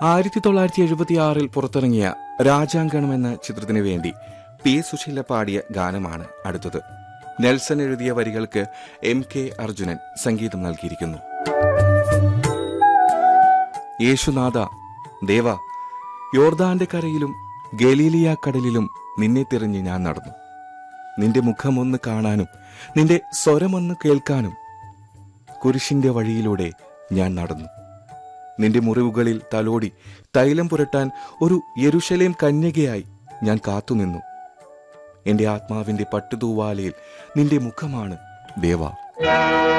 ആയിരത്തി തൊള്ളായിരത്തി എഴുപത്തി ആറിൽ പുറത്തിറങ്ങിയ രാജാങ്കണം എന്ന ചിത്രത്തിന് വേണ്ടി പി സുശീല പാടിയ ഗാനമാണ് അടുത്തത് നെൽസൺ എഴുതിയ വരികൾക്ക് എം കെ അർജുനൻ സംഗീതം നൽകിയിരിക്കുന്നു യേശുനാഥ ദേവ യോർദാന്റെ കരയിലും ഗലീലിയ കടലിലും നിന്നെ തിരഞ്ഞ് ഞാൻ നടന്നു നിന്റെ മുഖമൊന്ന് കാണാനും നിന്റെ സ്വരമൊന്ന് കേൾക്കാനും കുരിശിന്റെ വഴിയിലൂടെ ഞാൻ നടന്നു നിന്റെ മുറിവുകളിൽ തലോടി തൈലം പുരട്ടാൻ ഒരു യെരുശലേം കന്യകയായി ഞാൻ കാത്തുനിന്നു എന്റെ ആത്മാവിന്റെ പട്ടുതൂവാലയിൽ നിന്റെ മുഖമാണ് ദേവ